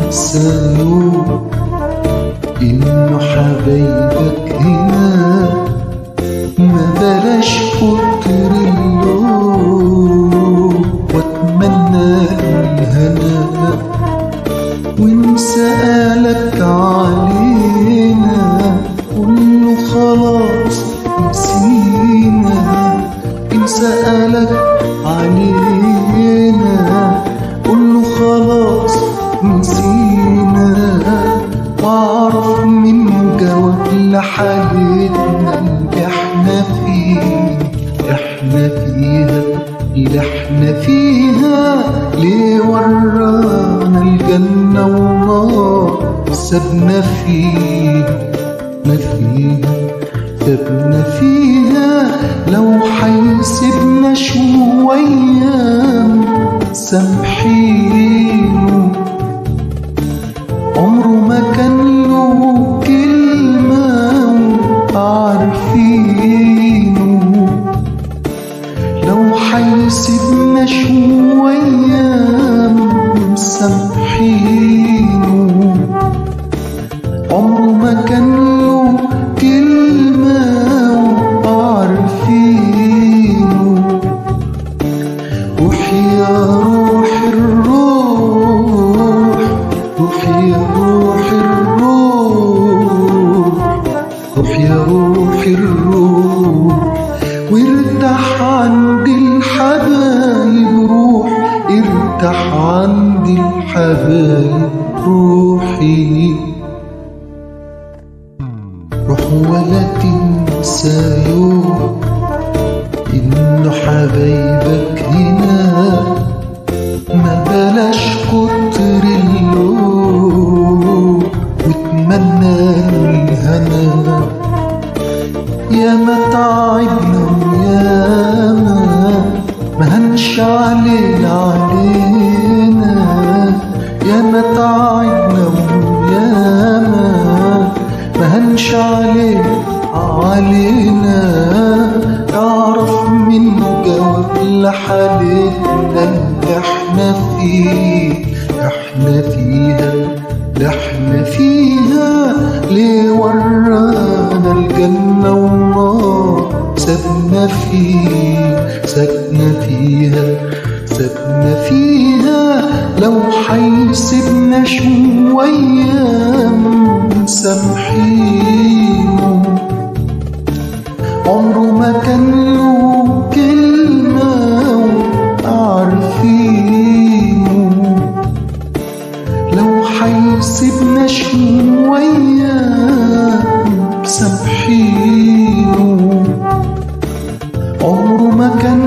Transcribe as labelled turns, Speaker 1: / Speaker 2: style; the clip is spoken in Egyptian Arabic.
Speaker 1: تنسى يوم إنه حبايبك هنا ما بلاش كتر اللوم واتمنى الهنا وإن سألك علينا قول له خلاص نسينا إن سألك علينا قول له خلاص نسينا واعرف منه جواب لحالتنا اللي احنا فيه احنا فيها اللي احنا فيها ليه ورانا الجنة والنار سابنا فيها ما فيها سابنا فيها لو حيسيبنا شوية سامحينه عمره ما كان له كلمة عارفينه لو حيسيبنا شوية مسامحينه عمره ما كان له كلمة عارفينه روح يا روح الروح روح يا روح الروح روح يا روح الروح وارتاح عند الحبايب روح ارتاح عند الحبايب روحي روح ولا تنسى يوم إنه حبايبك هنا ما بلاش كتر اللوم واتمنى الهنا يا ما تعبنا ويا ما ما هنش علينا علينا يا ما تعبنا ويا ما ما هنش علينا علينا تعرف من جواب لحالتنا اللي احنا فيه احنا فيها اللي احنا فيها ليه ورانا الجنة والنار سابنا فيه سابنا فيها سابنا فيها لو حيسيبنا شوية مسامحينه عمره ما كان له كلمة عارفينه لو حيسيبنا شوية مسامحينه عمره ما كان